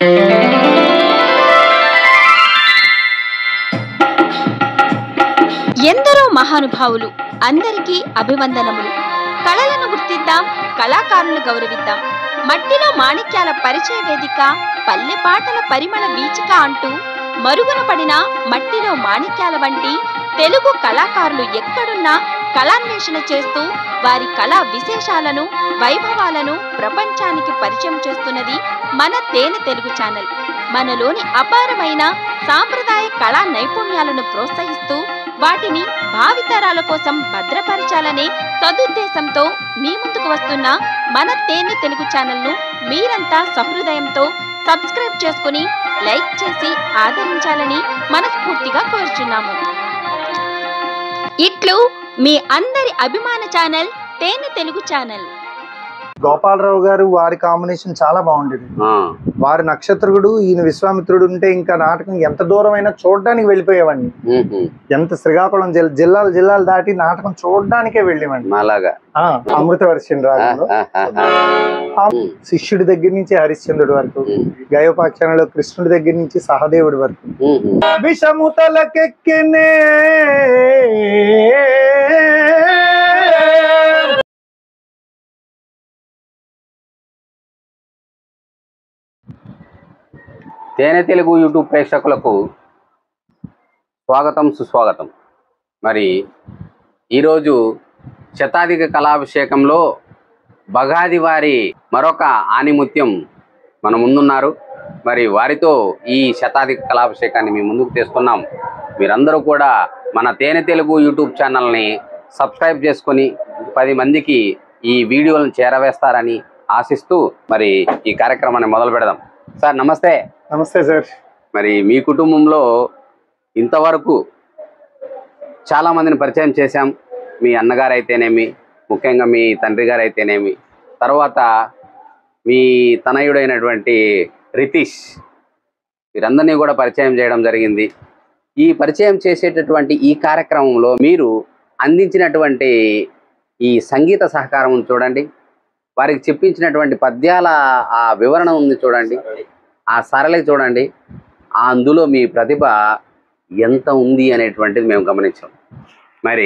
ఎందరో మహానుభావులు అందరికీ అభివందనములు కళలను గుర్తిద్దాం కళాకారులను గౌరవిద్దాం మట్టిలో మాణిక్యాల పరిచయ వేదిక పల్లె పాటల పరిమళ వీచిక అంటూ మరుగున పడిన మట్టిలో మాణిక్యాల వంటి తెలుగు కళాకారులు ఎక్కడున్నా కళాన్వేషణ చేస్తూ వారి కళా విశేషాలను వైభవాలను ప్రపంచానికి పరిచయం చేస్తున్నది మన తేనె తెలుగు ఛానల్ మనలోని అపారమైన సాంప్రదాయ కళా నైపుణ్యాలను ప్రోత్సహిస్తూ వాటిని భావితరాల కోసం భద్రపరచాలనే సదుద్దేశంతో మీ ముందుకు వస్తున్న మన తేనె తెలుగు ఛానల్ను మీరంతా సహృదయంతో సబ్స్క్రైబ్ చేసుకుని లైక్ చేసి ఆదరించాలని మనస్ఫూర్తిగా కోరుచున్నాము ఇట్లు మీ అందరి అభిమాన ఛానల్ తేనె తెలుగు ఛానల్ గోపాలరావు గారు వారి కాంబినేషన్ చాలా బాగుండేది ఆ, వారి నక్షత్రుడు ఈయన విశ్వామిత్రుడు ఉంటే ఇంకా నాటకం ఎంత దూరమైనా చూడడానికి వెళ్ళిపోయేవాడిని మ్హూ. ఎంత శ్రీకాకుళం జిల్లా జిల్లాలు జిల్లాలు దాటి నాటకం చూడడానికే వెళ్ళేవాడిని మాలాగా ఆ, అమృతవర్షిణి రాగంలో ఆ శిష్యుడి దగ్గర నుంచి హరిశ్చంద్రుడి వరకు గయోపాఖ్యానంలో కృష్ణుడి దగ్గర నుంచి సహదేవుడి వరకు విషము తలకెక్కినే తేనె తెలుగు యూట్యూబ్ ప్రేక్షకులకు స్వాగతం సుస్వాగతం మరి ఈరోజు శతాధిక కళాభిషేకంలో బగాది వారి మరొక ఆనిముత్యం మన ముందున్నారు మరి వారితో ఈ శతాధిక కళాభిషేకాన్ని మీ ముందుకు తెస్తున్నాం మీరందరూ కూడా మన తేనె తెలుగు యూట్యూబ్ ఛానల్ని సబ్స్క్రైబ్ చేసుకొని పది మందికి ఈ వీడియోలను చేరవేస్తారని ఆశిస్తూ మరి ఈ కార్యక్రమాన్ని మొదలు పెడదాం సార్ నమస్తే నమస్తే సార్ మరి మీ కుటుంబంలో ఇంతవరకు చాలా మందిని పరిచయం చేశాం మీ అన్నగారు అయితేనేమి ముఖ్యంగా మీ తండ్రి గారు అయితేనేమి తర్వాత మీ తనయుడైనటువంటి రితీష్ వీరందరినీ కూడా పరిచయం చేయడం జరిగింది ఈ పరిచయం చేసేటటువంటి ఈ కార్యక్రమంలో మీరు అందించినటువంటి ఈ సంగీత సహకారం చూడండి వారికి చెప్పించినటువంటి పద్యాల ఆ వివరణ ఉంది చూడండి ఆ సరళి చూడండి ఆ అందులో మీ ప్రతిభ ఎంత ఉంది అనేటువంటిది మేము గమనించాం మరి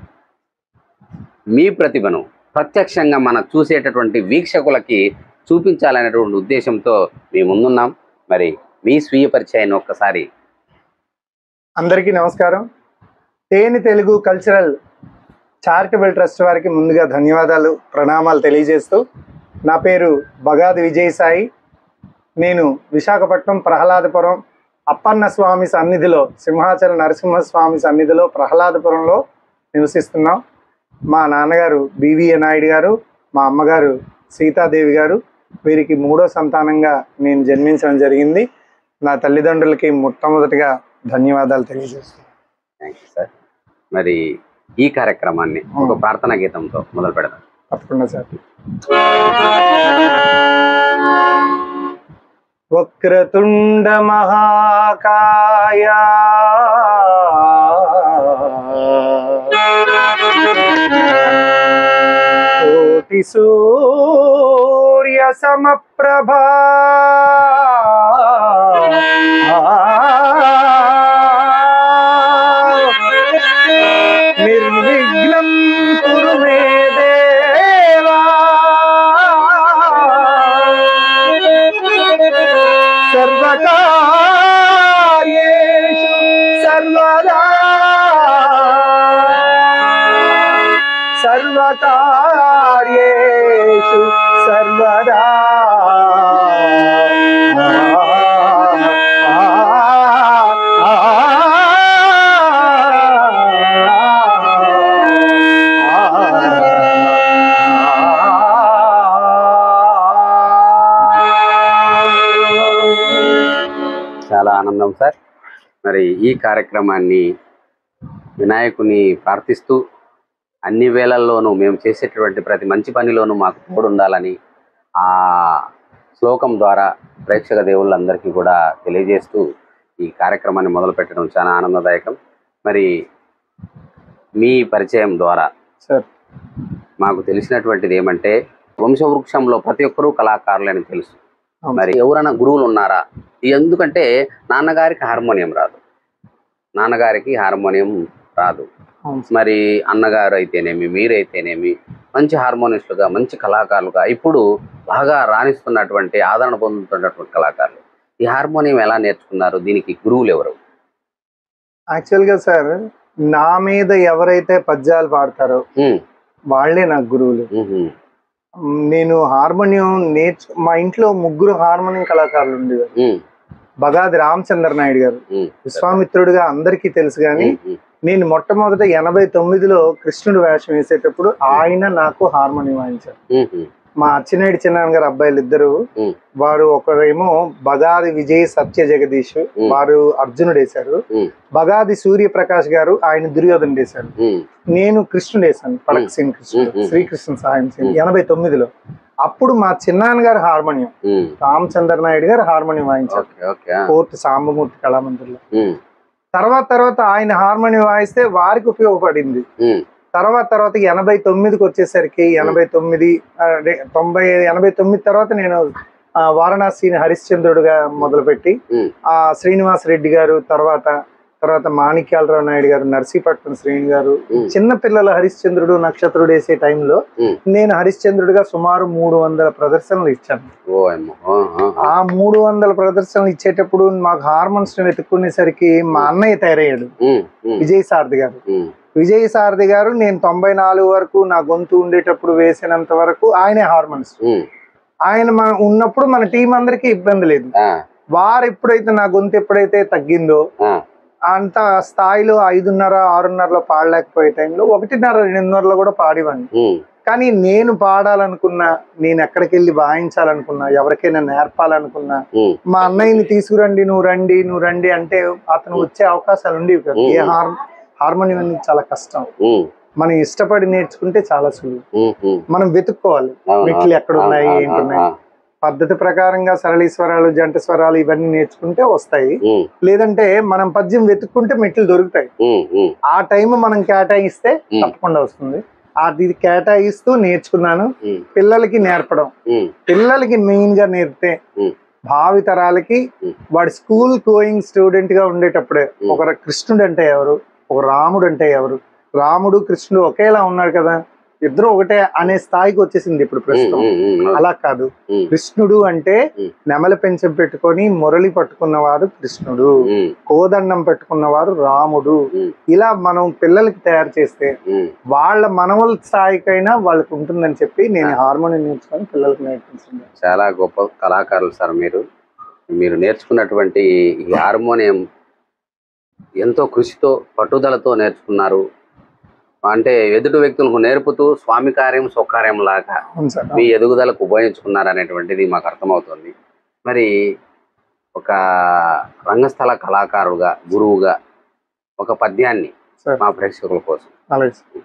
మీ ప్రతిభను ప్రత్యక్షంగా మన చూసేటటువంటి వీక్షకులకి చూపించాలనేటువంటి ఉద్దేశంతో మేము ముందున్నాం మరి మీ స్వీయ పరిచయాన్ని ఒక్కసారి అందరికీ నమస్కారం తేనె తెలుగు కల్చరల్ చారిటబుల్ ట్రస్ట్ వారికి ముందుగా ధన్యవాదాలు ప్రణామాలు తెలియజేస్తూ నా పేరు బగాది విజయసాయి నేను విశాఖపట్నం ప్రహ్లాదపురం అప్పన్న స్వామి సన్నిధిలో సింహాచల నరసింహస్వామి సన్నిధిలో ప్రహ్లాదపురంలో నివసిస్తున్నాం మా నాన్నగారు బివిఏ నాయుడు గారు మా అమ్మగారు సీతాదేవి గారు వీరికి మూడో సంతానంగా నేను జన్మించడం జరిగింది నా తల్లిదండ్రులకి మొట్టమొదటిగా ధన్యవాదాలు తెలియజేస్తున్నాను థ్యాంక్ యూ సార్ మరి ఈ కార్యక్రమాన్ని ఒక ప్రార్థనా గీతంతో మొదలు పెడదాం తప్పకుండా సార్ వక్రతుండ మహాకాయ కోటి సూర్య సమప్రభా నిర్విఘ్నం కురు మే దేవా సర్వకార్యేషు సర్వదా సర్వకార్యేషు సర్వదా చాలా ఆనందం సార్ మరి ఈ కార్యక్రమాన్ని వినాయకుని ప్రార్థిస్తూ అన్ని వేళల్లోనూ మేము చేసేటటువంటి ప్రతి మంచి పనిలోనూ మాకు తోడు ఉండాలని ఆ శ్లోకం ద్వారా ప్రేక్షక దేవుళ్ళందరికీ కూడా తెలియజేస్తూ ఈ కార్యక్రమాన్ని మొదలు పెట్టడం చాలా ఆనందదాయకం మరి మీ పరిచయం ద్వారా సార్ మాకు తెలిసినటువంటిది ఏమంటే వంశవృక్షంలో ప్రతి ఒక్కరూ కళాకారులని తెలుసు అవును మరి ఎవరైనా గురువులు ఉన్నారా ఎందుకంటే నాన్నగారికి హార్మోనియం రాదు నాన్నగారికి హార్మోనియం రాదు అవును మరి అన్నగారు అయితేనేమి మీరైతేనేమి మంచి హార్మోనిస్టులుగా మంచి కళాకారులుగా ఇప్పుడు బాగా రాణిస్తున్నటువంటి ఆదరణ పొందుతున్నటువంటి కళాకారులు ఈ హార్మోనియం ఎలా నేర్చుకున్నారు దీనికి గురువులు ఎవరు యాక్చువల్ గా సార్ నా మీద ఎవరైతే పద్యాలు పాడతారో ఉమ్, వాళ్ళే నాకు గురువులు ఉమ్, ఉమ్, నేను హార్మోనియం నేర్చు మా ఇంట్లో ముగ్గురు హార్మోనియం కళాకారులు ఉండేవారు ఉమ్, బగాది రామచంద్ర నాయుడు గారు ఉమ్, విశ్వామిత్రుడుగా అందరికీ తెలుసు కానీ ఉమ్, ఉమ్, నేను మొట్టమొదట ఎనభై తొమ్మిదిలో కృష్ణుడు వేషం వేసేటప్పుడు ఆయన నాకు హార్మోనియం వాయించారు ఉమ్, ఉమ్, మా అచ్చినేడి చిన్నాన్న గారు అబ్బాయిలు ఇద్దరు ఉమ్. వారు ఒకరేమో బగాది విజయ్ సత్య జగదీష్ ఉమ్. వారు అర్జునుడు వేశారు ఉమ్. బగాది సూర్యప్రకాష్ గారు ఆయన దుర్యోధన వేశారు ఉమ్, నేను కృష్ణుడు వేశాను పడక సింగ్ కృష్ణుడు ఉమ్, ఉమ్. శ్రీకృష్ణ సాయం సింగ్ ఉమ్. ఎనభై తొమ్మిదిలో అప్పుడు మా చిన్నాన్న గారు హార్మోనియం ఉమ్. రామచంద్ర నాయుడు గారు హార్మోనియం వాయించారు ఓకే ఓకే ఆ, కోర్టు సాంబమూర్తి కళామందిర్లో ఉమ్, తర్వాత తర్వాత ఆయన హార్మోనియం వాయిస్తే వారికి ఉపయోగపడింది ఉమ్, తర్వాత తర్వాత ఎనభై తొమ్మిదికి వచ్చేసరికి ఎనభై తొమ్మిది ఆ, రే- తొంభై ఎనభై తొమ్మిది తర్వాత నేను ఆ, వారణాసిని హరిశ్చంద్రుడుగా మొదలుపెట్టి ఉమ్, ఆ శ్రీనివాస్ రెడ్డి గారు తర్వాత తర్వాత మాణిక్యాలరావు నాయుడు గారు నర్సీపట్నం శ్రేణి గారు ఉమ్, చిన్న పిల్లల హరిశ్చంద్రుడు నక్షత్రుడు వేసే టైంలో ఉమ్. నేను హరిశ్చంద్రుడిగా సుమారు మూడు వందల ప్రదర్శనలు ఇచ్చాను ఓ అమ్మో ఆ, ఆ, ఆ. ఆ మూడు వందల ప్రదర్శనలు ఇచ్చేటప్పుడు మాకు హార్మోన్స్ వెతుక్కునేసరికి మా అన్నయ్య తయారయ్యాడు ఉమ్, ఉమ్, విజయ్ సారథి గారు ఉమ్, విజయ్ సారథి గారు నేను తొంభై నాలుగు వరకు నా గొంతు ఉండేటప్పుడు వేసినంత వరకు ఆయనే హార్మోన్స్ ఉమ్, ఆయన మన ఉన్నప్పుడు మన టీం అందరికీ ఇబ్బంది లేదు ఆ, వారు ఎప్పుడైతే నా గొంతు ఎప్పుడైతే తగ్గిందో ఆ, అంత స్థాయిలో ఐదున్నర ఆరున్నరలో పాడలేకపోయే టైంలో ఒకటిన్నర రెండున్నరలో కూడా పాడేవాడిని ఉమ్, కానీ నేను పాడాలనుకున్నా నేను ఎక్కడికి వెళ్ళి వాయించాలనుకున్నా ఎవరికైనా నేర్పాలనుకున్నా ఉమ్, మా అన్నయ్యని తీసుకురండి నువ్వు రండి నువ్వు రండి అంటే అతను వచ్చే అవకాశాలు ఉండేవి కదా ఏ హార్ హార్మోనియం అనేది చాలా కష్టం ఉమ్, మనం ఇష్టపడి నేర్చుకుంటే చాలా సులువు ఉమ్, ఉమ్. మనం వెతుక్కోవాలి అవును, మెట్లు ఎక్కడ ఉన్నాయి అవును, ఏంటి ఉన్నాయి ఆ, పద్ధతి ప్రకారంగా సరళీ స్వరాలు జంట స్వరాలు ఇవన్నీ నేర్చుకుంటే వస్తాయి ఉమ్, లేదంటే మనం పద్యం వెతుక్కుంటే మెట్లు దొరుకుతాయి ఉమ్, ఉమ్, ఆ టైం మనం కేటాయిస్తే ఉమ్. తప్పకుండా వస్తుంది అది కేటాయిస్తూ నేర్చుకున్నాను ఉమ్, పిల్లలకి నేర్పడం ఉమ్, పిల్లలకి మెయిన్ గా నేర్పితే ఉమ్. భావి తరాలకి ఉమ్. వాడు స్కూల్ గోయింగ్ స్టూడెంట్ గా ఉండేటప్పుడే ఉమ్. ఒక కృష్ణుడు అంటే ఎవరు ఒక రాముడు అంటే ఎవరు రాముడు కృష్ణుడు ఒకేలా ఉన్నాడు కదా ఇద్దరు ఒకటే అనే స్థాయికి వచ్చేసింది ఇప్పుడు ప్రస్తుతం ఉమ్, ఉమ్, ఉమ్, అలా కాదు ఉమ్, కృష్ణుడు అంటే ఉమ్. నెమలి పెంచం పెట్టుకొని మురళి పట్టుకున్నవాడు కృష్ణుడు ఉమ్, కోదండం పెట్టుకున్నవాడు రాముడు ఉమ్, ఇలా మనం పిల్లలకి తయారు చేస్తే ఉమ్. వాళ్ళ మనవల స్థాయికైనా వాళ్ళకి ఉంటుందని చెప్పి నేను హార్మోనియం నేర్చుకొని పిల్లలకి నేర్పించింది చాలా గొప్ప కళాకారులు సార్ మీరు మీరు నేర్చుకున్నటువంటి ఈ హార్మోనియం ఎంతో కృషితో పట్టుదలతో నేర్చుకున్నారు అంటే ఎదుటి వ్యక్తులకు నేర్పుతూ స్వామి కార్యం స్వకార్యం లాగా అవును సార్ మీ ఎదుగుదలకు ఉపయోగించుకున్నారు అనేటువంటిది మాకు అర్థమవుతుంది మరి ఒక రంగస్థల కళాకారుడుగా గురువుగా ఒక పద్యాన్ని సార్ మా ప్రేక్షకుల కోసం అలాగే సార్.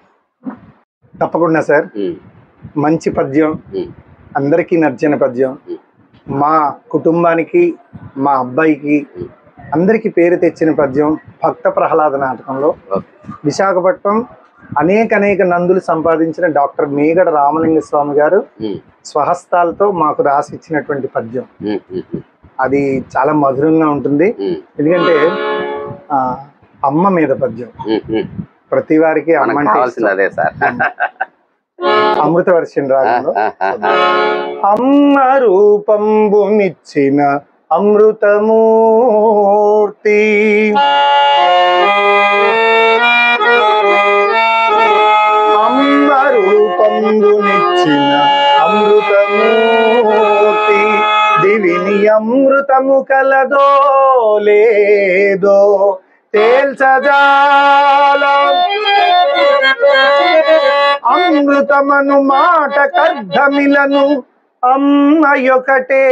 తప్పకుండా సార్ ఉమ్, మంచి పద్యం ఉమ్, అందరికీ నచ్చిన పద్యం ఉమ్. మా కుటుంబానికి మా అబ్బాయికి ఉమ్. అందరికీ పేరు తెచ్చిన పద్యం భక్త ప్రహ్లాద నాటకంలో ఓకే. విశాఖపట్నం అనేక అనేక నందులు సంపాదించిన డాక్టర్ మేగడ రామలింగ స్వామి గారు ఉమ్, స్వహస్తాలతో మాకు రాసి ఇచ్చినటువంటి పద్యం ఉమ్, ఉమ్, ఉమ్, అది చాలా మధురంగా ఉంటుంది ఉమ్, ఎందుకంటే ఆ, అమ్మ మీద పద్యం ఉమ్, ఉమ్. ప్రతి వారికి అమ్మ మనకు అంటే కావాల్సింది ఇష్టం. అదే సార్ అమృత వర్షం రాగంలో ఆ, ఆ, ఆ. అమ్మ రూపంబునిచ్చిన అమృతమూర్తి అమ్మ రూపంబునిచ్చిన అమృతమూర్తి దివిని అమృతము కలదో లేదో తేల్చజాలం అమృతమను మాట కర్ధమిలను అమ్మయొకటే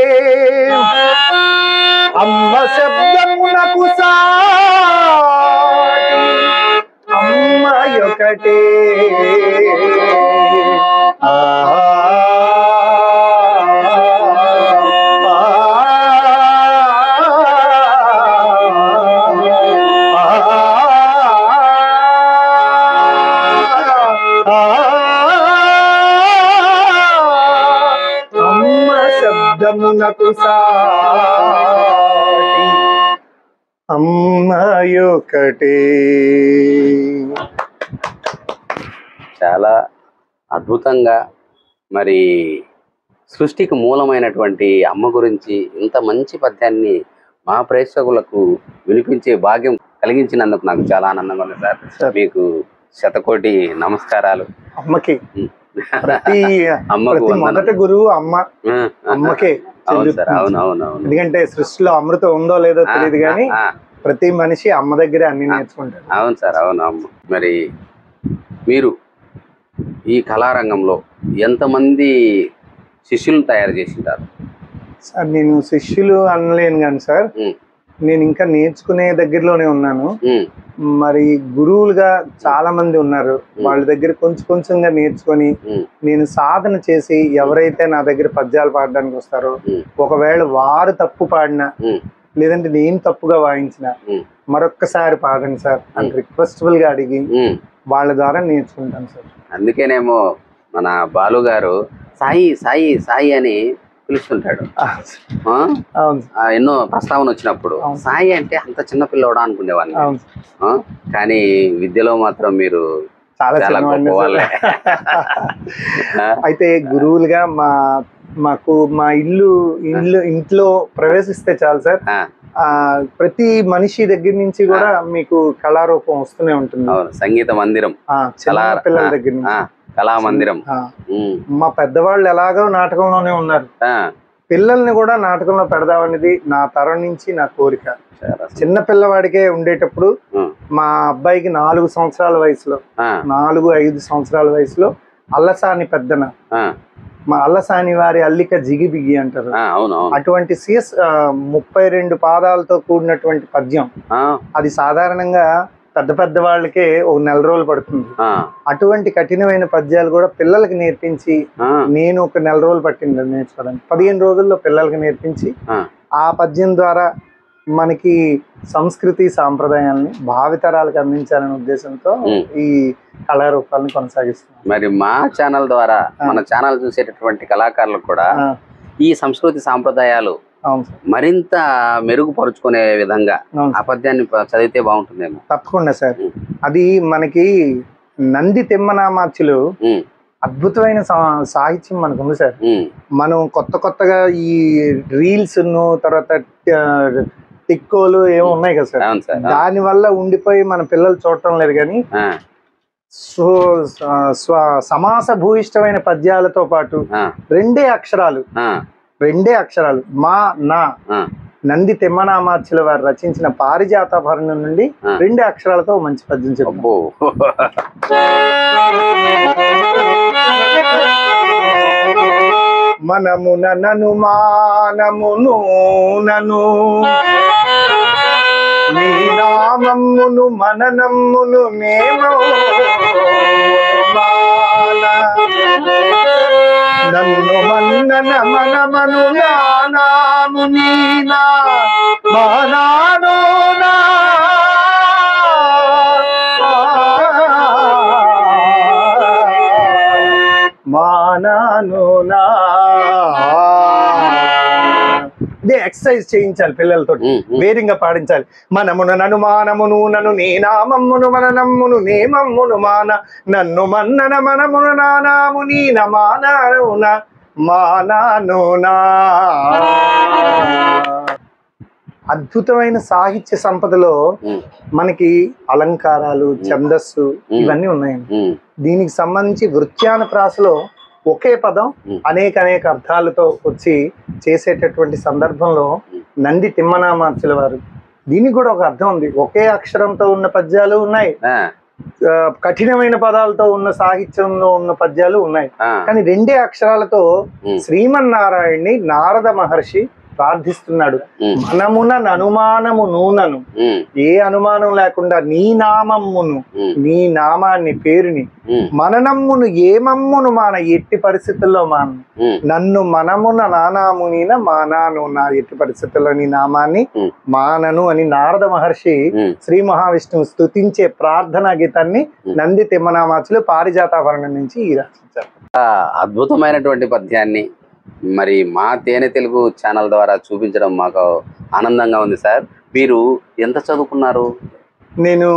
అమ్మ శబ్దమునకు సాటి అమ్మయొకటే ఆ అమ్మ శబ్దమున అమ్మయునకు సాటి అమ్మయొకటే చాలా అద్భుతంగా మరి సృష్టికి మూలమైనటువంటి అమ్మ గురించి ఇంత మంచి పద్యాన్ని మా ప్రేక్షకులకు వినిపించే భాగ్యం కలిగించినందుకు నాకు చాలా ఆనందంగా ఉంది సార్ సార్. మీకు శతకోటి నమస్కారాలు అమ్మకి ప్రతి అమ్మకు ప్రతి వందనం. మొదటి గురువు అమ్మ అమ్మకే అవును సార్ చెల్లుతుంది. అవును అవును అవును ఎందుకంటే సృష్టిలో అమృతం ఉందో లేదో ఆ, తెలియదు కానీ ఆ, ఆ. ప్రతి మనిషి అమ్మ దగ్గరే అన్ని నేర్చుకుంటారు అవును సార్ అవును అమ్మ మరి మీరు ఈ కళారంగంలో ఎంతమంది శిష్యులను తయారు చేసింటారు సార్ నేను శిష్యులు అనలేను కానీ సార్ ఉమ్, నేను ఇంకా నేర్చుకునే దగ్గరలోనే ఉన్నాను ఉమ్, మరి గురువులుగా చాలా మంది ఉన్నారు వాళ్ళ దగ్గర కొంచెం కొంచెంగా నేర్చుకొని ఉమ్, నేను సాధన చేసి ఎవరైతే నా దగ్గర పద్యాలు పాడడానికి వస్తారో ఉమ్, ఒకవేళ వారు తప్పు పాడినా ఉమ్, లేదంటే నేను తప్పుగా వాయించిన ఉమ్, మరొక్కసారి పాడండి సార్ అని రిక్వెస్టబుల్ గా అడిగి ఉమ్. వాళ్ళ ద్వారా నేర్చుకుంటాను సార్ అందుకేనేమో మన బాలు గారు సాయి సాయి సాయి అని పిలుస్తుంటాడు ఆ, ఆ? అవును ఆ, ఎన్నో ప్రస్తావన వచ్చినప్పుడు అవును. సాయి అంటే అంత చిన్న పిల్లవాడా అనుకునేవాడిని అవును ఆ? కానీ విద్యలో మాత్రం మీరు చాలా చాలా చిన్నవాడిని గొప్ప సార్. వాళ్ళే ఆ? అయితే గురువులుగా మా మాకు మా ఇల్లు ఇల్లు ఇంట్లో ప్రవేశిస్తే చాలు సార్ ఆ, ఆ ప్రతి మనిషి దగ్గర నుంచి కూడా మీకు కళారూపం వస్తూనే ఉంటుంది అవును సంగీత మందిరం ఆ చిన్న కళా పిల్లల ఆ, దగ్గర నుంచి ఆ, కళా మందిరం ఆ, ఉమ్, మా పెద్దవాళ్ళు ఎలాగో నాటకంలోనే ఉన్నారు ఆ, పిల్లల్ని కూడా నాటకంలో పెడదామనేది నా తరం నుంచి నా కోరిక చాలా సం- చిన్న పిల్లవాడికే ఉండేటప్పుడు ఉమ్, మా అబ్బాయికి నాలుగు సంవత్సరాల వయసులో ఆ, నాలుగు ఐదు సంవత్సరాల వయసులో అల్లసాని పెద్దన ఆ, మా అల్లసాని వారి అల్లిక జిగిబిగి అంటారు ఆ, అవును అవును అటువంటి సిఎస్ ముప్పై రెండు పాదాలతో కూడినటువంటి పద్యం ఆ, అది సాధారణంగా పెద్ద పెద్ద వాళ్ళకే ఒక నెల రోజులు పడుతుంది ఆ, అటువంటి కఠినమైన పద్యాలు కూడా పిల్లలకి నేర్పించి ఆ, నేను ఒక నెల రోజులు పట్టింది అది నేర్చుకోవడానికి పదిహేను రోజుల్లో పిల్లలకి నేర్పించి ఆ, ఆ పద్యం ద్వారా మనకి సంస్కృతి సాంప్రదాయాల్ని భావితరాలకు అందించాలనే ఉద్దేశంతో ఉమ్. ఈ కళారూపాలను కొనసాగిస్తున్నాం మరి మా ఛానల్ ద్వారా మన ఛానల్ చూసేటటువంటి కళాకారులకు కూడా ఆ, ఈ సంస్కృతి సాంప్రదాయాలు అవును సార్ మరింత మెరుగుపరుచుకునే విధంగా అవును ఆ పద్యాన్ని ప- చదివితే బాగుంటుందేమో తప్పకుండా సార్ అది మనకి నంది తిమ్మనామార్చులు ఉమ్, అద్భుతమైన సా- సాహిత్యం మనకు ఉంది సార్ ఉమ్, మనం కొత్త కొత్తగా ఈ రీల్స్ తర్వాత ఆ, టిక్కోలు ఏమో ఉన్నాయి కదా సార్ అవును సార్ ఆ, దాని వల్ల ఉండిపోయి మన పిల్లలు చూడటం లేదు కానీ ఆ, సో స- స్వ- సమాస భూయిష్టమైన పద్యాలతో పాటు ఆ, రెండే అక్షరాలు ఆ, రెండే అక్షరాలు మా నా ఆ, నంది తిమ్మనామార్చుల వారు రచించిన పారిజాత భరణం నుండి ఆ. రెండే అక్షరాలతో మంచి పద్యం చెప్పారు అబ్బో మనమున నను మానమును నను నీ నామమ్మును మననమ్మును నేమో మాన. నన్ను మన్నన మనమను నానాము నీనా మానాను నా మానాను నా ఇదే ఎక్సర్సైజ్ చేయించాలి పిల్లలతో ఉమ్, ఉమ్. వేరింగా పాడించాలి మనమున నను మానమును నను నీ నామమ్మును మన నమ్మును నేమమ్మును మాన నన్ను మన్నన మనమును నానాము నీ నమానను మానాను నా అద్భుతమైన సాహిత్య సంపదలో ఉమ్, మనకి అలంకారాలు ఛందస్సు ఇవన్నీ ఉన్నాయండి ఉమ్, దీనికి సంబంధించి వృత్యాన ప్రాసలో ఒకే పదం ఉమ్. అనేక అనేక అర్థాలతో వచ్చి చేసేటటువంటి సందర్భంలో నంది తిమ్మనామార్చుల వారు దీనికి కూడా ఒక అర్థం ఉంది ఒకే అక్షరంతో ఉన్న పద్యాలు ఉన్నాయి ఆ, ఆ, కఠినమైన పదాలతో ఉన్న సాహిత్యంలో ఉన్న పద్యాలు ఉన్నాయి ఆ, కానీ రెండే అక్షరాలతో ఉమ్, శ్రీమన్నారాయణ్ణి నారద మహర్షి ప్రార్థిస్తున్నాడు ఉమ్, మనమున అనుమానము నూనను ఉమ్, ఏ అనుమానం లేకుండా నీ నామమ్మును ఉమ్, నీ నామాన్ని పేరుని ఉమ్, మననమ్మును ఏమమ్మును మాన ఎట్టి పరిస్థితుల్లో మాన ఉమ్, నన్ను మనమున నానామునిన మానాను నా ఎట్టి పరిస్థితుల్లో నీ నామాన్ని ఉమ్, మానను అని నారద మహర్షి ఉమ్. శ్రీ మహావిష్ణువు స్తుతించే ప్రార్థనా గీతాన్ని నంది తిమ్మనామాచులు పారిజాతాభరణం నుంచి ఈ రచించారు ఆ అద్భుతమైనటువంటి పద్యాన్ని మరి మా తేనె తెలుగు ఛానల్ ద్వారా చూపించడం మాకు ఆనందంగా ఉంది సార్ మీరు ఎంత చదువుకున్నారు నేను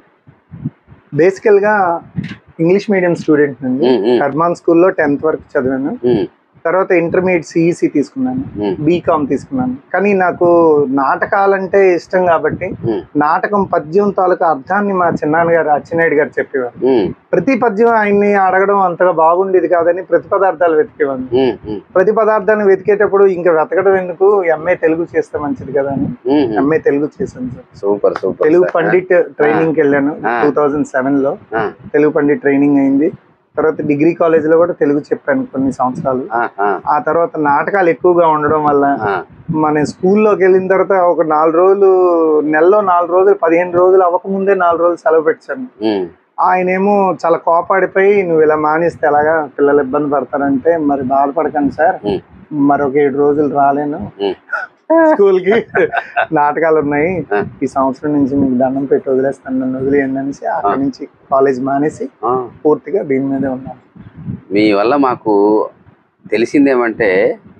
బేసికల్గా ఇంగ్లీష్ మీడియం స్టూడెంట్ అండి ఉమ్, ఉమ్, కర్మాన్ స్కూల్లో టెన్త్ వరకు చదివాను ఉమ్, తర్వాత ఇంటర్మీడియట్ సిఈసి తీసుకున్నాను ఉమ్, బీకామ్ తీసుకున్నాను కానీ నాకు నాటకాలంటే ఇష్టం కాబట్టి ఉమ్, నాటకం పద్యం తాలూకు అర్థాన్ని మా చిన్నాన్నగారు అచ్చెన్నాయుడు గారు చెప్పేవారు ఉమ్, ప్రతి పద్యం ఆయన్ని అడగడం అంతగా బాగుండేది కాదని ప్రతి పదార్థాలు వెతికేవాడిని ఉమ్, ఉమ్, ప్రతి పదార్థాన్ని వెతికేటప్పుడు ఇంకా వెతకడం ఎందుకు ఎంఏ తెలుగు చేస్తే మంచిది కదా అని ఉమ్, ఉమ్. ఎంఏ తెలుగు చేశాను sir super super Telugu sir. Pandit training కి వెళ్ళాను ఆ. టూ థౌజండ్ సెవెన్ లో ఆ, తెలుగు పండిట్ ట్రైనింగ్ అయింది తర్వాత డిగ్రీ కాలేజ్ లో కూడా తెలుగు చెప్పాను కొన్ని సంవత్సరాలు ఆ, ఆ, ఆ తర్వాత నాటకాలు ఎక్కువగా ఉండడం వల్ల ఆ, మన స్కూల్లోకి వెళ్ళిన తర్వాత ఒక నాలుగు రోజులు నెలలో నాలుగు రోజులు పదిహేను రోజులు అవ్వకముందే నాలుగు రోజులు సెలవు పెట్టాను ఉమ్, ఆయనేమో చాలా కోపాడిపోయి నువ్వు ఇలా మానేస్తే ఎలాగా పిల్లలు ఇబ్బంది పడతారంటే మరి బాధపడకండి సార్ ఉమ్, మరొక ఏడు రోజులు రాలేను ఉమ్. స్కూల్ కి నాటకాలు ఉన్నాయి ఆ. ఈ సంవత్సరం నుంచి మీకు దండం పెట్టి వదిలేస్తాను నన్ను వదిలేయండి అనేసి అక్కడి నుంచి కాలేజ్ మానేసి ఆ. పూర్తిగా దీని మీదే ఉన్నాను మీ వల్ల మాకు తెలిసిందేమంటే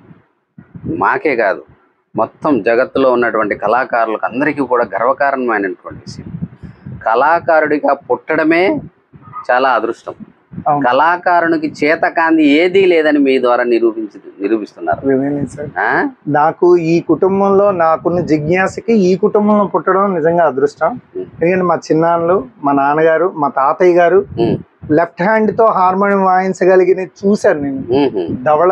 మాకే కాదు మొత్తం జగత్తులో ఉన్నటువంటి కళాకారులకు అందరికీ కూడా గర్వకారణమైనటువంటి విషయం కళాకారుడిగా పుట్టడమే చాలా అదృష్టం అవును కళాకారునికి చేతకాంది ఏదీ లేదని మీ ద్వారా నిరూపించి నిరూపిస్తున్నారు really సార్ ఆ? నాకు ఈ కుటుంబంలో నాకున్న జిజ్ఞాసకి ఈ కుటుంబంలో పుట్టడం నిజంగా అదృష్టం ఉమ్, ఎందుకంటే మా చిన్నాన్నలు మా నాన్నగారు మా తాతయ్య గారు ఉమ్, లెఫ్ట్ హ్యాండ్ తో హార్మోనియం వాయించగలిగిన చూశాను నేను ఉమ్, ఉమ్, ధవళ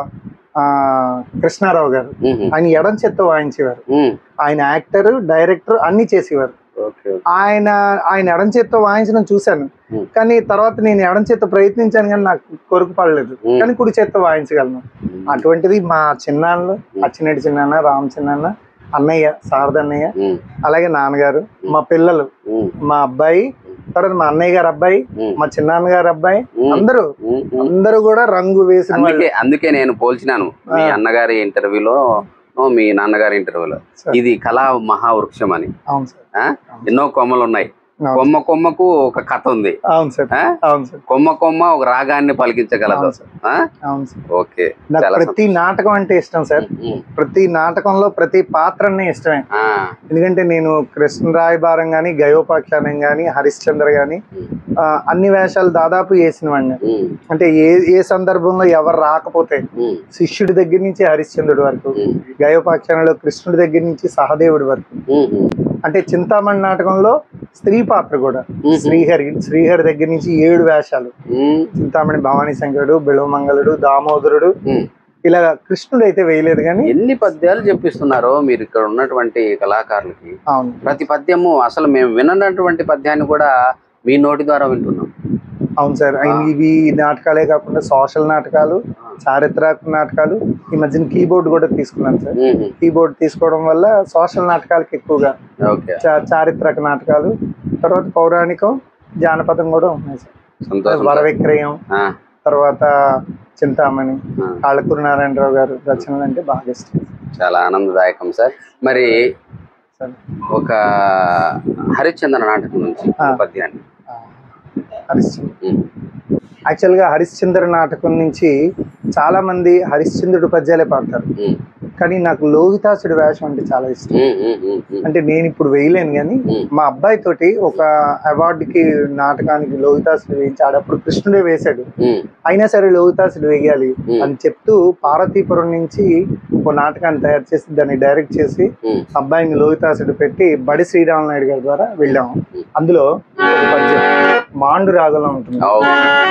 ఆ, కృష్ణారావు గారు ఉమ్, ఆయన ఎడం చేత్తో వాయించేవారు ఉమ్. ఆయన యాక్టర్ డైరెక్టర్ అన్ని చేసేవారు ఓకే ఓకే. ఆయన ఆయన ఎడం చేత్తో వాయించడం చూశాను ఉమ్, కానీ తర్వాత నేను ఎడం చేత్తో ప్రయత్నించాను కానీ నాకు కొరకు పడలేదు ఉమ్, కానీ కుడి చేత్తో వాయించగలను ఉమ్, అటువంటిది మా చిన్నాన్నలు అచ్చినటి చిన్నాన్న రామ్ చిన్నాన్న అన్నయ్య శారద అన్నయ్య ఉమ్, అలాగే నాన్నగారు మా పిల్లలు ఉమ్, మా అబ్బాయి తర్వాత మా అన్నయ్య గారు అబ్బాయి ఉమ్, మా చిన్నాన్న గారు అబ్బాయి ఉమ్, అందరూ ఉమ్, ఉమ్. అందరూ కూడా రంగు వేసిన వాళ్ళు అందుకే అందుకే నేను పోల్చినాను మీ ఆ. అన్నగారి ఇంటర్వ్యూలో మీ నాన్నగారి ఇంటర్వ్యూలో సార్. ఇది కళా మహావృక్షం అని అవును సార్ ఆ? ఎన్నో కొమ్మలు ఉన్నాయి అవును. కొమ్మ కొమ్మకు ఒక కథ ఉంది అవును సార్ ఆ? అవును సార్ కొమ్మ కొమ్మ ఒక రాగాన్ని పలికించగలదు అవును సార్ ఆ? అవును సార్ ఓకే నాకు చాలా ప్రతి నాటకం అంటే ఇష్టం సార్ ఉమ్, ప్రతి నాటకంలో ప్రతి పాత్రనే ఇష్టమే ఆ, ఎందుకంటే నేను కృష్ణరాయబారం కానీ గయోపాఖ్యానం కానీ హరిశ్చంద్ర కానీ ఉమ్, అన్ని వేషాలు దాదాపు వేసిన వాడిని ఉమ్, అంటే ఏ ఏ సందర్భంలో ఎవరు రాకపోతే ఉమ్, శిష్యుడి దగ్గర నుంచి హరిశ్చంద్రుడి వరకు ఉమ్, గయోపాఖ్యానంలో కృష్ణుడి దగ్గర నుంచి సహదేవుడి వరకు ఉమ్, ఉమ్, అంటే చింతామణి నాటకంలో స్త్రీ పాత్ర కూడా ఉమ్, శ్రీహరి శ్రీహరి దగ్గర నుంచి ఏడు వేషాలు ఉమ్, చింతామణి భవానీ శంకరుడు బిళవమంగళుడు దామోదరుడు ఉమ్. ఇలా కృష్ణుడు అయితే వేయలేదు కానీ ఎన్ని పద్యాలు చెప్పిస్తున్నారో మీరు ఇక్కడ ఉన్నటువంటి కళాకారులకి అవును ప్రతి పద్యము అసలు మేము విననటువంటి పద్యాన్ని కూడా మీ నోటి ద్వారా వింటున్నాం అవును సార్ ఆయన ఇవి నాటకాలే కాకుండా సోషల్ నాటకాలు చారిత్రక నాటకాలు ఈ మధ్యన కీబోర్డ్ కూడా తీసుకున్నాను సార్ ఉమ్, కీబోర్డ్ తీసుకోవడం వల్ల సోషల్ నాటకాలకి ఎక్కువగా ఓకే చా- చారిత్రక నాటకాలు తర్వాత పౌరాణికం జానపదం కూడా ఉన్నాయి సార్ సంతోషం వర సార్. విక్రయం ఆ, తర్వాత చింతామణి ఆ, కాళ్ళకూరు నారాయణరావు గారు రచనలు అంటే బాగా ఇష్టం చాలా ఆనందదాయకం సార్ మరి సార్ ఒక హరిశ్చంద్ర నాటకం నుంచి ఒక ఆ. పద్యాన్ని ఆ, హరిశ్చంద్ర ఉమ్, యాక్చువల్గా హరిశ్చంద్ర నాటకం నుంచి చాలా మంది హరిశ్చంద్రుడు పద్యాలే పాడతారు ఉమ్, కానీ నాకు లోహితాసుడి వేషం అంటే చాలా ఇష్టం ఉమ్, ఉమ్, ఉమ్, ఉమ్, అంటే నేను ఇప్పుడు వేయలేను కానీ ఉమ్. మా అబ్బాయి తోటి ఒక అవార్డుకి నాటకానికి లోహితాసుడు వేయించి ఆడప్పుడు కృష్ణుడే వేశాడు ఉమ్, అయినా సరే లోహితాసుడు వేయాలి ఉమ్. అని చెప్తూ పార్వతీపురం నుంచి ఒక నాటకాన్ని తయారు చేసి దాన్ని డైరెక్ట్ చేసి ఉమ్, అబ్బాయిని లోహితాసుడు పెట్టి బడి శ్రీరామ నాయుడు గారి ద్వారా వెళ్ళాము ఉమ్. అందులో ఒక పద్యం మాండు రాగంలో ఉంటుంది అవు.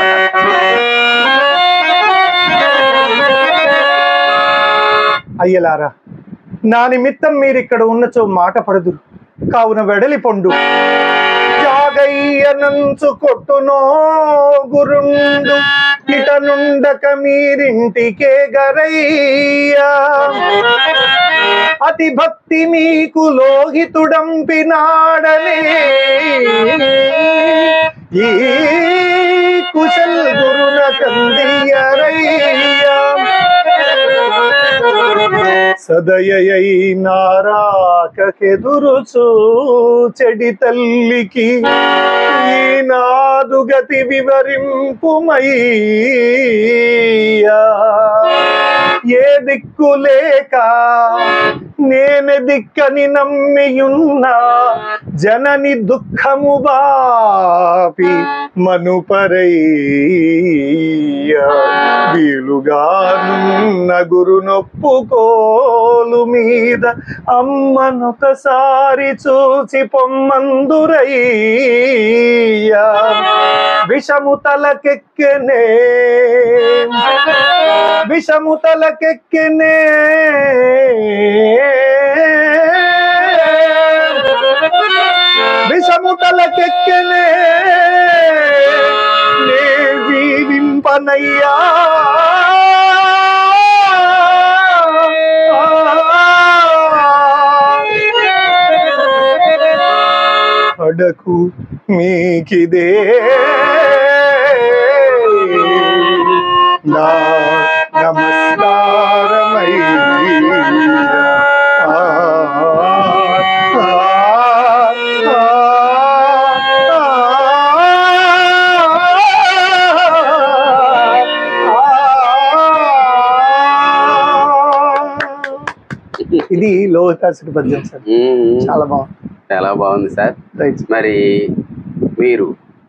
అయ్యలారా నా నిమిత్తం మీరిక్కడ ఉన్నచో మాట పడదురు కావున వెడలి పొండు జాగయ్యనంచు కొట్టునో గురుండు ఇట నుండక మీరింటికే గరయ్యా అతి భక్తి మీకు లోహితుడంపినాడనే ఈ కుశల్ గురున కందియరయ్యా సదయై నారాకెదురు చెడి తల్లికి ఈ నాదు గతి వివరింపుమయ్యా ఏ దిక్కు లేక నేనే దిక్కని నమ్మియున్నా జనని దుఃఖము బాపి మనుపరయ్యా వీలుగానున్న గురు నొప్పుకోలు మీద అమ్మనొకసారి చూసి పొమ్మందురయ్యా విషము తలకెక్కెనే విషము తలకెక్కెనే విషము తలకెక్కెనే నే జీవింపనయ్యా అడకు మీకిదే నా నమస్కారమై ఇది లోహితాసుడి పద్యం సార్ ఉమ్, చాలా బాగుంది చాలా బాగుంది సార్ రైట్ మరి మీరు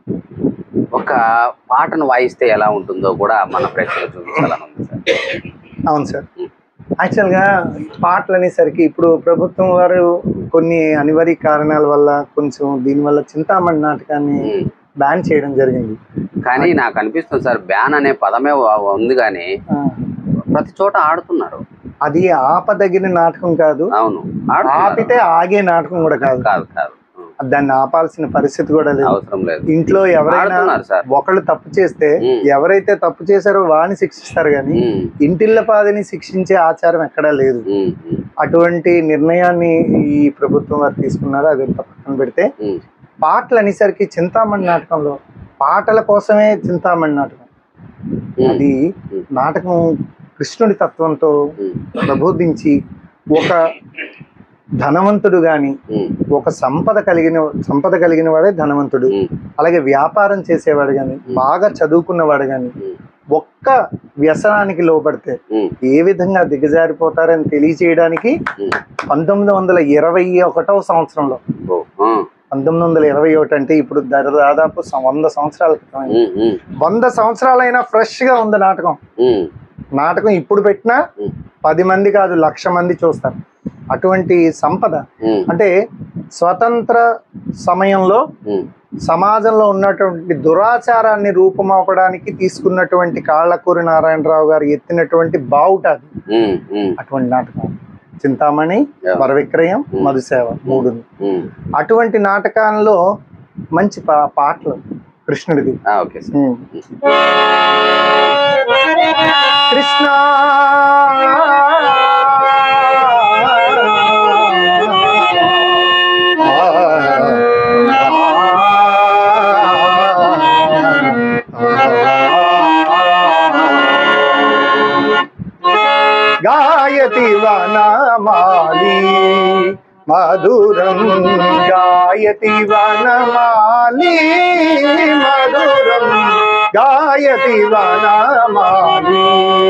ఒక పాటను వాయిస్తే ఎలా ఉంటుందో కూడా మన ప్రేక్షకులు చూపించాలని ఉంది సార్ అవును సార్ యాక్చువల్గా పాటలు అనేసరికి ఇప్పుడు ప్రభుత్వం వారు కొన్ని అనివార్య కారణాల వల్ల కొంచెం దీనివల్ల చింతామణి నాటకాన్ని ఉమ్. బ్యాన్ చేయడం జరిగింది కానీ నాకు అనిపిస్తుంది సార్ బ్యాన్ అనే పదమే వ- ఉంది కానీ ఆ, ప్రతి చోట ఆడుతున్నారు అది ఆపదగిన నాటకం కాదు అవును ఆడుతున్నారు. ఆపితే ఆగే నాటకం కూడా కాదు కాదు కాదు ఉమ్, దాన్ని ఆపాల్సిన పరిస్థితి కూడా లేదు అవసరం లేదు ఇంట్లో ఎవరైనా ఆడుతున్నారు సార్ ఒకళ్ళు తప్పు చేస్తే ఉమ్. ఎవరైతే తప్పు చేశారో వాడిని శిక్షిస్తారు కానీ ఉమ్, ఇంటిళ్ళ పాదిని శిక్షించే ఆచారం ఎక్కడా లేదు ఉమ్, ఉమ్, అటువంటి నిర్ణయాన్ని ఈ ప్రభుత్వం వారు తీసుకున్నారు అది ఎంత పక్కన పెడితే ఉమ్, పాటలు అనేసరికి చింతామణి నాటకంలో పాటల కోసమే చింతామణి నాటకం ఉమ్, అది ఉమ్, నాటకం కృష్ణుడి తత్వంతో ఉమ్, ప్రబోధించి ఒక ధనవంతుడు గాని ఉమ్, ఒక సంపద కలిగిన సంపద కలిగిన వాడే ధనవంతుడు ఉమ్, అలాగే వ్యాపారం చేసేవాడు గాని బాగా చదువుకున్నవాడు గాని ఉమ్, ఒక్క వ్యసనానికి లోపడితే ఉమ్, ఏ విధంగా దిగజారిపోతారని తెలియచేయడానికి ఉమ్. పంతొమ్మిది వందల ఇరవై ఒకటవ సంవత్సరంలో ఓ, ఆ, పంతొమ్మిది వందల ఇరవై ఒకటి అంటే ఇప్పుడు దా- దాదాపు సం- వంద సంవత్సరాల క్రితం అయింది. ఉమ్, ఉమ్, వంద సంవత్సరాలైనా ఫ్రెష్ గా ఉంది నాటకం ఉమ్, నాటకం ఇప్పుడు పెట్టినా ఉమ్, పది మంది కాదు లక్ష మంది చూస్తారు అటువంటి సంపద ఉమ్, అంటే స్వతంత్ర సమయంలో ఉమ్, సమాజంలో ఉన్నటువంటి దురాచారాన్ని రూపుమాపడానికి తీసుకున్నటువంటి కాళ్ళకూరి నారాయణరావు గారు ఎత్తినటువంటి బావుట అది ఉమ్, ఉమ్, అటువంటి నాటకం చింతామణి Yeah. వరవిక్రయం మధుసేవ మూడు ఉమ్. అటువంటి నాటకాల్లో మంచి పా పాటలు కృష్ణుడిది ఆ, ఓకే సార్ ఉమ్. కృష్ణ గాయతి వనమాలి మధురం గాయతి వనమాలి మధురం గాయతి వనమాలి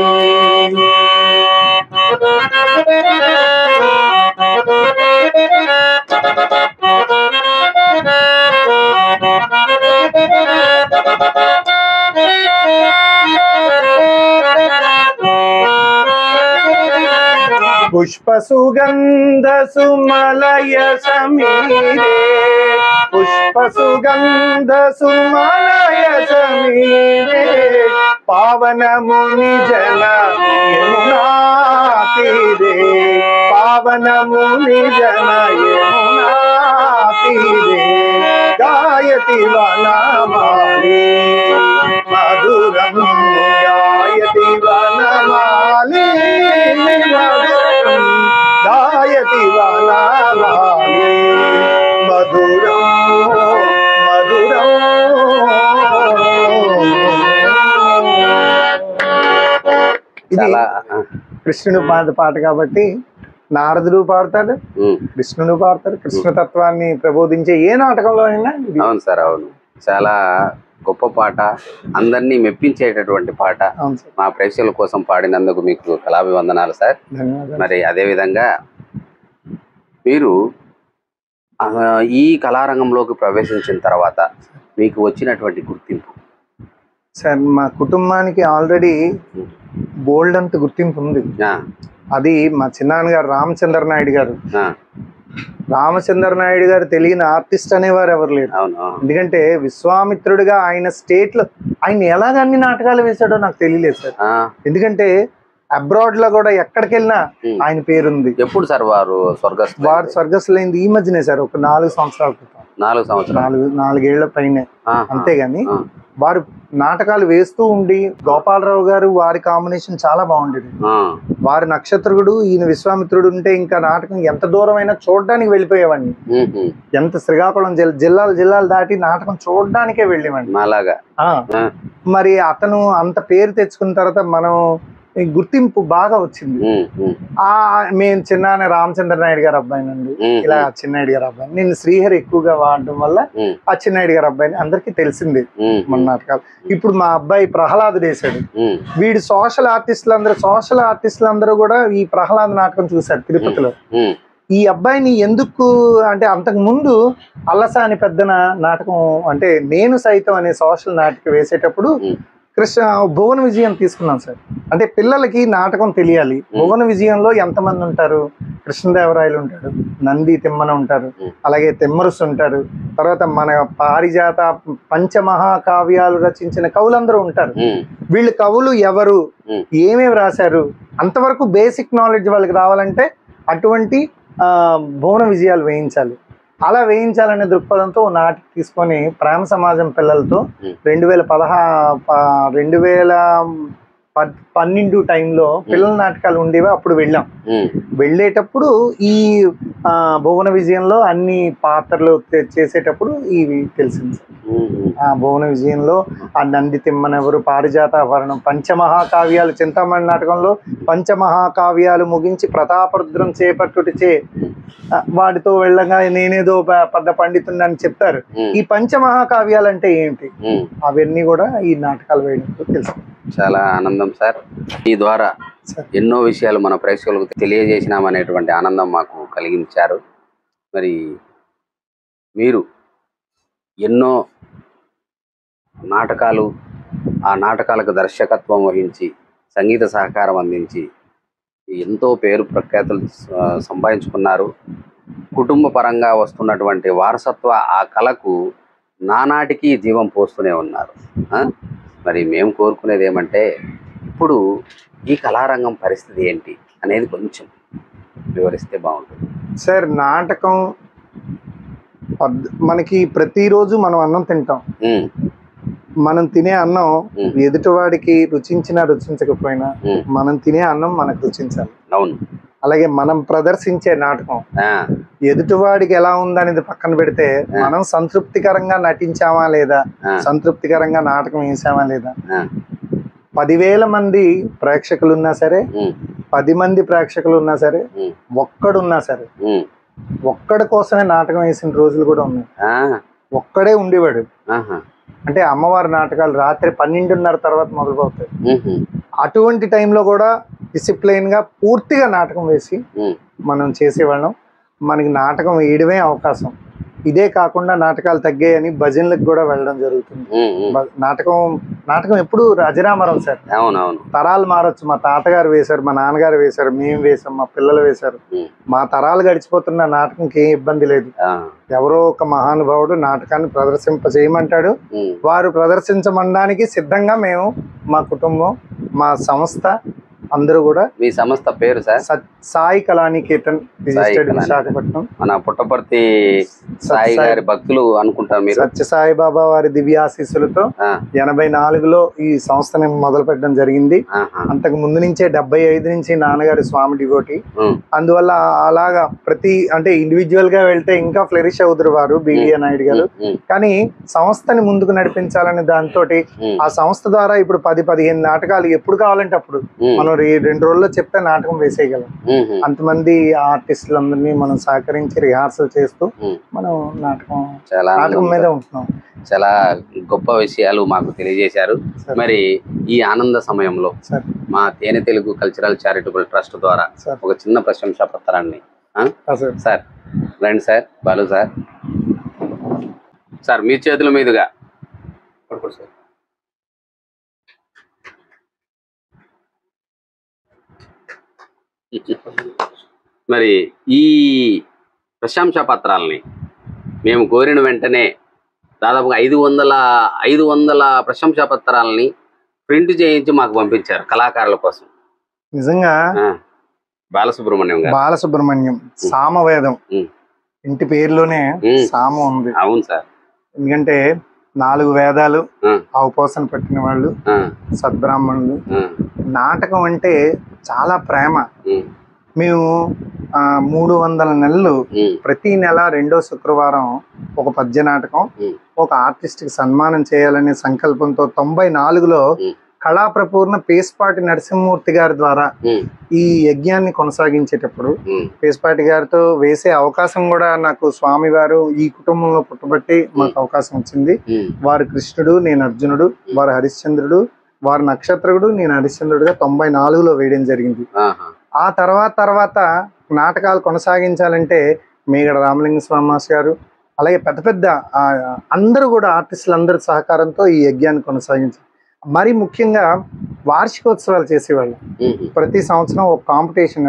పుష్ప సుగంధ సుమలయ సమీరే పుష్ప సుగంధ సుమలయ సమీరే పావన ముని జన యమునా తీరే పావన ముని జన యమునా తీరే గాయతి వనమాలి మధురం గాయతి వనమాలి మధురం గాయతి వనమాలి మధురం మధురం ఇది చాలా ఆ, కృష్ణుడు పాట పాట కాబట్టి నారదుడు పాడతాడు ఉమ్, కృష్ణుడు పాడతాడు కృష్ణతత్వాన్ని ప్రబోధించే ఏ నాటకంలో అయినా ఇది అవును సార్ అవును చాలా గొప్ప పాట అందరినీ మెప్పించేటటువంటి పాట అవును సార్ మా ప్రేక్షకుల కోసం పాడినందుకు మీకు కళాభివందనాలు సార్ ధన్యవాదాలు మరి అదే విధంగా మీరు ఆ, ఈ కళారంగంలోకి ప్రవేశించిన తర్వాత మీకు వచ్చినటువంటి గుర్తింపు సార్ మా కుటుంబానికి ఆల్రెడీ బోల్డ్ అంత గుర్తింపు ఉంది ఆ, అది మా చిన్నాన్నగారు రామచంద్ర నాయుడు గారు ఆ, రామచంద్ర నాయుడు గారు తెలియని ఆర్టిస్ట్ అనేవారు ఎవరు లేరు అవును ఆ, ఎందుకంటే విశ్వామిత్రుడిగా ఆయన స్టేట్ లో ఆయన ఎలాగ అన్ని నాటకాలు వేశాడో నాకు తెలియలేదు సార్ ఆ, ఎందుకంటే అబ్రాడ్ లో కూడా ఎక్కడికి వెళ్ళినా ఉమ్. ఆయన పేరుంది ఎప్పుడు సార్ వారు స్వర్గస్థ వారు స్వర్గస్థులైంది ఈ మధ్యనే సార్ ఒక నాలుగు సంవత్సరాల క్రితం నాలుగు సంవత్సరాలు నాలుగు నాలుగేళ్ల పైనే ఆ, అంతేగాని ఆ, వారు నాటకాలు వేస్తూ ఉండి గోపాలరావు గారు వారి కాంబినేషన్ చాలా బాగుండేది ఆ, వారి నక్షత్రుడు ఈయన విశ్వామిత్రుడు ఉంటే ఇంకా నాటకం ఎంత దూరమైనా చూడడానికి వెళ్ళిపోయేవాడిని ఉమ్, ఉమ్, ఎంత శ్రీకాకుళం జిల్లా జిల్లాలు జిల్లాలు దాటి నాటకం చూడడానికే వెళ్ళేవాడిని మాలాగా ఆ, ఆ, మరి అతను అంత పేరు తెచ్చుకున్న తర్వాత మనం ఈ గుర్తింపు బాగా వచ్చింది ఉమ్, ఉమ్, ఆ మేము చిన్నాన్న రామచంద్ర నాయుడు గారు అబ్బాయినండి ఉమ్, ఇలా చిన్నాయుడు గారు అబ్బాయి నేను శ్రీహరి ఎక్కువగా వాడడం వల్ల ఉమ్, ఆ చిన్నాయుడు గారు అబ్బాయిని అందరికీ తెలిసింది ఉమ్, మన నాటకాలు ఇప్పుడు మా అబ్బాయి ప్రహ్లాదుడు వేశాడు ఉమ్, వీడు సోషల్ ఆర్టిస్టులు అందరూ సోషల్ ఆర్టిస్టులు అందరూ కూడా ఈ ప్రహ్లాద్ నాటకం చూశారు తిరుపతిలో ఉమ్, ఈ అబ్బాయిని ఎందుకు అంటే అంతకు ముందు అల్లసాని పెద్దన నాటకం అంటే నేను సైతం అనే సోషల్ నాటకం వేసేటప్పుడు ఉమ్. కృష్ణ భువన విజయం తీసుకున్నాం సార్ అంటే పిల్లలకి నాటకం తెలియాలి భువన విజయంలో ఎంతమంది ఉంటారు కృష్ణదేవరాయలు ఉంటాడు నంది తిమ్మన ఉంటారు ఉమ్. అలాగే తిమ్మరుసు ఉంటారు తర్వాత మన పారిజాత పంచమహాకావ్యాలు రచించిన కవులందరూ ఉంటారు ఉమ్, వీళ్ళు కవులు ఎవరు ఉమ్. ఏమేమి రాశారు అంతవరకు బేసిక్ నాలెడ్జ్ వాళ్ళకి రావాలంటే అటువంటి ఆ, భువన విజయాలు వేయించాలి అలా వేయించాలనే దృక్పథంతో ఓ నాటికి తీసుకొని ప్రేమ సమాజం పిల్లలతో ఉమ్. రెండు వేల పదహా ప- రెండు వేల పద్- పన్నెండు టైంలో పిల్లల నాటకాలు ఉండేవి అప్పుడు వెళ్ళాం ఉమ్, వెళ్ళేటప్పుడు ఈ ఆ, భువన విజయంలో అన్ని పాత్రలు తె- చేసేటప్పుడు ఇవి తెలిసింది సార్ ఉమ్, ఉమ్, ఆ భువన విజయంలో ఆ నంది తిమ్మనెవరు పారిజాత వర్ణం పంచమహాకావ్యాలు చింతామణి నాటకంలో పంచమహాకావ్యాలు ముగించి ప్రతాపరుద్రం చేపట్టుటిచే ఆ, వాటితో వెళ్ళగా నేనేదో ప- పెద్ద పండితుడిని చెప్తారు ఉమ్, ఈ పంచమహాకావ్యాలు అంటే ఏంటి ఉమ్. అవన్నీ కూడా ఈ నాటకాలు వేయడంతో తెలుసు చాలా ఆనందం సార్ ఈ ద్వారా సార్. ఎన్నో విషయాలు మన ప్రేక్షకులకు తెలియజేసినామనేటువంటి ఆనందం మాకు కలిగించారు మరి మీరు ఎన్నో నాటకాలు ఆ నాటకాలకు దర్శకత్వం వహించి సంగీత సహకారం అందించి ఎంతో పేరు ప్రఖ్యాతులు ఆ, సంపాదించుకున్నారు కుటుంబ పరంగా వస్తున్నటువంటి వారసత్వ ఆ కళకు నానాటికి జీవం పోస్తూనే ఉన్నారు ఆ? మరి మేము కోరుకునేది ఏమంటే ఇప్పుడు ఈ కళారంగం పరిస్థితి ఏంటి అనేది కొంచెం వివరిస్తే బాగుంటుంది సార్ నాటకం పద్- మనకి ప్రతిరోజు మనం అన్నం తింటాం ఉమ్, మనం తినే అన్నం ఉమ్, ఎదుటివాడికి రుచించినా రుచించకపోయినా ఉమ్, మనం తినే అన్నం మనకు రుచించాలి అవును అలాగే మనం ప్రదర్శించే నాటకం ఆ, ఎదుటివాడికి ఎలా ఉందనేది పక్కన పెడితే మనం సంతృప్తికరంగా నటించామా లేదా ఆ, సంతృప్తికరంగా నాటకం వేసామా లేదా ఆ, పదివేల మంది ప్రేక్షకులు ఉన్నా సరే ఉమ్, పది మంది ప్రేక్షకులు ఉన్నా సరే ఉమ్, ఒక్కడున్నా సరే ఉమ్, ఒక్కడి కోసమే నాటకం వేసిన రోజులు కూడా ఉన్నాయి ఆ, ఒక్కడే ఉండేవాడు ఆహా, అంటే అమ్మవారి నాటకాలు రాత్రి పన్నెండున్నర తర్వాత మొదలుపోతాయి ఉహు, అటువంటి టైంలో కూడా డిసిప్లైన్ గా పూర్తిగా నాటకం వేసి ఉమ్, మనం చేసేవాళ్ళం మనకి నాటకం వేయడమే అవకాశం ఇదే కాకుండా నాటకాలు తగ్గాయని భజనలకు కూడా వెళ్ళడం జరుగుతుంది ఉమ్, ఉమ్. బ- నాటకం నాటకం ఎప్పుడు అజరామరం సార్ అవును అవును తరాలు మారొచ్చు మా తాతగారు వేశారు మా నాన్నగారు వేశారు మేము వేశాం మా పిల్లలు వేశారు ఉమ్, మా తరాలు గడిచిపోతున్న నాటకంకి ఏం ఇబ్బంది లేదు ఆ, ఎవరో ఒక మహానుభావుడు నాటకాన్ని ప్రదర్శింప చేయమంటాడు ఉమ్, వారు ప్రదర్శించమనడానికి సిద్ధంగా మేము మా కుటుంబం మా సంస్థ అందరూ కూడా మీ సంస్థ పేరు సార్ సత్- సాయి కళానికేతన్ రిజిస్టర్డ్ కళానికేతన్. విశాఖపట్నం మన పుట్టపర్తి సాయి గారి భక్తులు అనుకుంటారు మీరు సత్య సాయి బాబా వారి దివ్యాశీస్సులతో ఆ, ఎనభై నాలుగులో ఈ సంస్థని మొదలు పెట్టడం జరిగింది ఆహా, అంతకు ముందు నుంచే డెబ్బై ఐదు నుంచి నాన్నగారి స్వామి డివోటి ఉమ్, అందువల్ల అలాగా ప్రతి అంటే ఇండివిజువల్ గా వెళ్తే ఇంకా ఫ్లరిష్ అవుతారు వారు బివిఆర్ నాయుడు గారు ఉమ్, కానీ సంస్థని ముందుకు నడిపించాలనే దాంతో ఉమ్, ఆ సంస్థ ద్వారా ఇప్పుడు పది పదిహేను నాటకాలు ఎప్పుడు కావాలంటే అప్పుడు ఉమ్, మనం ఈ రెండు రోజుల్లో చెప్తే నాటకం వేసేయగలం మ్మ్. అంతమంది ఆర్టిస్టులందరినీ మనం సహకరించి రిహార్సల్ చేస్తూ మ్మ్. మనం నాటకం చాలా నాటకం మీద ఆనందం. ఉంటున్నాం చాలా గొప్ప విషయాలు మాకు తెలియజేశారు సరే. మరి ఈ ఆనంద సమయంలో సరే మా Thene Telugu cultural charitable trust ద్వారా సార్ ఒక చిన్న ప్రశంసా పత్రాన్ని ఆ? సార్ సార్ రండి సార్ బాలు సార్ సార్ మీ చేతుల మీదుగా పడుకోండి సార్ మరి ఈ ప్రశంసా పత్రాలని మేము కోరిన వెంటనే దాదాపుగా ఐదు వందల ఐదు వందల ప్రశంసా పత్రాలని ప్రింట్ చేయించి మాకు పంపించారు కళాకారుల కోసం నిజంగా ఆ, బాలసుబ్రహ్మణ్యం గారు బాలసుబ్రహ్మణ్యం సామవేదం ఉమ్. ఇంటి పేరులోనే ఉమ్. సామం ఉంది అవును సార్ ఎందుకంటే నాలుగు వేదాలు ఆ, అవపోసన పెట్టిన వాళ్ళు ఆ, సద్బ్రాహ్మణులు ఆ, నాటకం అంటే చాలా ప్రేమ ఉమ్, మేము ఆ, మూడు వందల నెలలు ఉమ్, ప్రతి నెల రెండో శుక్రవారం ఒక పద్య నాటకం ఉమ్, ఒక ఆర్టిస్ట్ కి సన్మానం చేయాలనే సంకల్పంతో తొంభై నాలుగులో ఉమ్. కళాప్రపూర్ణ పేస్పాటి నరసింహమూర్తి గారి ద్వారా ఉమ్, ఈ యజ్ఞాన్ని కొనసాగించేటప్పుడు ఉమ్, పేస్పాటి గారితో వేసే అవకాశం కూడా నాకు స్వామివారు ఈ కుటుంబంలో పుట్టబట్టి మాకు అవకాశం వచ్చింది ఉమ్, వారు కృష్ణుడు నేను అర్జునుడు వారు హరిశ్చంద్రుడు వారు నక్షత్రకుడు నేను హరిశ్చంద్రుడిగా తొంభై నాలుగులో వేయడం జరిగింది ఆహా, ఆ తర్వాత తర్వాత నాటకాలు కొనసాగించాలంటే మేగడ రామలింగ స్వామి మాస్టర్ గారు అలాగే పెద్ద పెద్ద ఆ, అందరూ కూడా ఆర్టిస్టులు అందరి సహకారంతో ఈ యజ్ఞాన్ని కొనసాగించారు మరి ముఖ్యంగా వార్షికోత్సవాలు చేసేవాళ్ళు ఉమ్, ప్రతి సంవత్సరం ఒక కాంపిటీషన్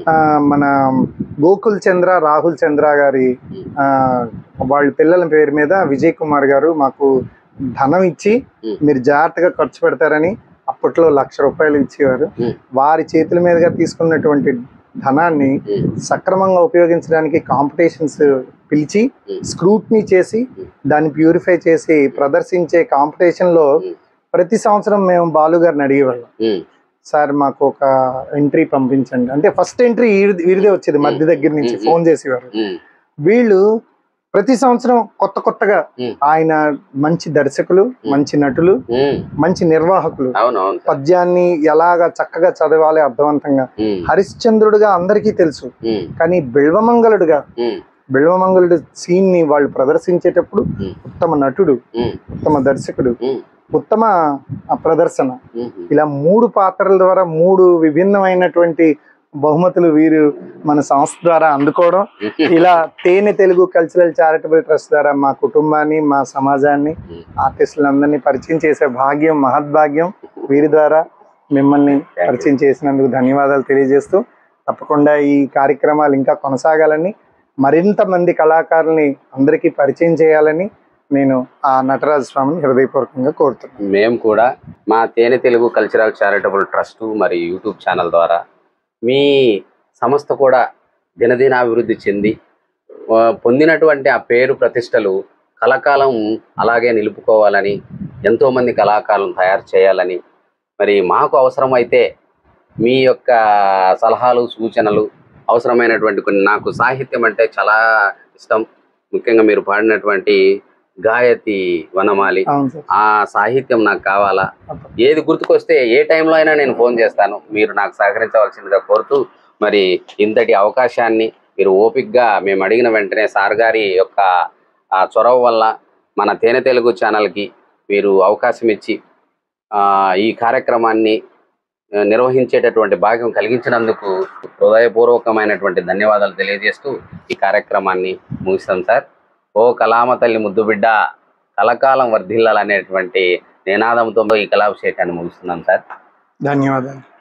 మన గోకుల్ చంద్ర రాహుల్ చంద్ర గారి ఆ, వాళ్ళ పిల్లల పేరు మీద విజయ్ కుమార్ గారు మాకు ధనం ఇచ్చి ఉమ్. మీరు జాగ్రత్తగా ఖర్చు పెడతారని అప్పట్లో లక్ష రూపాయలు ఇచ్చేవారు ఉమ్, వారి చేతుల మీదుగా తీసుకున్నటువంటి ధనాన్ని ఉమ్, సక్రమంగా ఉపయోగించడానికి కాంపిటీషన్స్ పిలిచి ఉమ్. స్క్రూట్నీ చేసి ఉమ్. దాన్ని ప్యూరిఫై చేసి ప్రదర్శించే కాంపిటీషన్లో ఉమ్. ప్రతి సంవత్సరం మేము బాలు గారిని అడిగేవాళ్ళం ఉమ్, సార్ మాకు ఒక ఎంట్రీ పంపించండి అంటే ఫస్ట్ ఎంట్రీ వీరిదే వచ్చేది మధ్య దగ్గర నుంచి ఉమ్. ఫోన్ చేసేవారు ఉమ్, వీళ్ళు ప్రతి సంవత్సరం కొత్త కొత్తగా ఉమ్. ఆయన మంచి దర్శకులు మంచి నటులు ఉమ్, మంచి నిర్వాహకులు అవును అవును సార్ పద్యాన్ని ఎలాగ చక్కగా చదవాలి అర్థవంతంగా ఉమ్, హరిశ్చంద్రుడుగా అందరికీ తెలుసు ఉమ్, కానీ బిల్వమంగళుడుగా ఉమ్, బిల్వమంగళుడు సీన్ ని వాళ్ళు ప్రదర్శించేటప్పుడు ఉమ్, ఉత్తమ నటుడు ఉమ్, ఉత్తమ దర్శకుడు ఉమ్, ఉత్తమ ఆ, ప్రదర్శన ఉమ్, ఇలా మూడు పాత్రల ద్వారా మూడు విభిన్నమైనటువంటి బహుమతులు వీరు మన సంస్థ ద్వారా అందుకోవడం ఇలా తేనె తెలుగు కల్చరల్ చారిటబుల్ ట్రస్ట్ ద్వారా మా కుటుంబాన్ని మా సమాజాన్ని ఆర్టిస్టులందరినీ పరిచయం చేసే భాగ్యం మహద్భాగ్యం వీరి ద్వారా మిమ్మల్ని పరిచయం చేసినందుకు ధన్యవాదాలు తెలియజేస్తూ తప్పకుండా ఈ కార్యక్రమాలు ఇంకా కొనసాగాలని మరింత మంది కళాకారుల్ని అందరికీ పరిచయం చేయాలని నేను ఆ నటరాజ స్వామిని హృదయపూర్వకంగా కోరుతున్నాను మేము కూడా మా Thene Telugu cultural charitable trust మరియు యూట్యూబ్ ఛానల్ ద్వారా మీ సంస్థ కూడా దినదినాభివృద్ధి చెంది ఆ, పొందినటువంటి ఆ పేరు ప్రతిష్టలు కలకాలం అలాగే నిలుపుకోవాలని ఎంతోమంది కళాకారులను తయారు చేయాలని మరి మాకు అవసరమైతే మీ యొక్క సలహాలు సూచనలు అవసరమైనటువంటి కొన్ని నాకు సాహిత్యం అంటే చాలా ఇష్టం ముఖ్యంగా మీరు పాడినటువంటి గాయతి వనమాలి అవును సార్ ఆ సాహిత్యం నాకు కావాలా ఏది గుర్తుకొస్తే ఏ టైంలో అయినా నేను ఫోన్ చేస్తాను మీరు నాకు సహకరించవలసిందిగా కోరుతూ మరి ఇంతటి అవకాశాన్ని మీరు ఓపిక్గా మేము అడిగిన వెంటనే సార్ గారి యొక్క ఆ చొరవ వల్ల మన తేనె తెలుగు ఛానల్కి మీరు అవకాశం ఇచ్చి ఆ, ఈ కార్యక్రమాన్ని ఆ, నిర్వహించేటటువంటి భాగ్యం కలిగించినందుకు హృదయపూర్వకమైనటువంటి ధన్యవాదాలు తెలియజేస్తూ ఈ కార్యక్రమాన్ని ముగిస్తాం సార్ ఓ కలామ తల్లి ముద్దు బిడ్డ కలకాలం వర్ధిల్లాలనేటువంటి నినాదంతో ఈ కళాభిషేకాన్ని ముగిస్తున్నాం సార్ ధన్యవాదాలు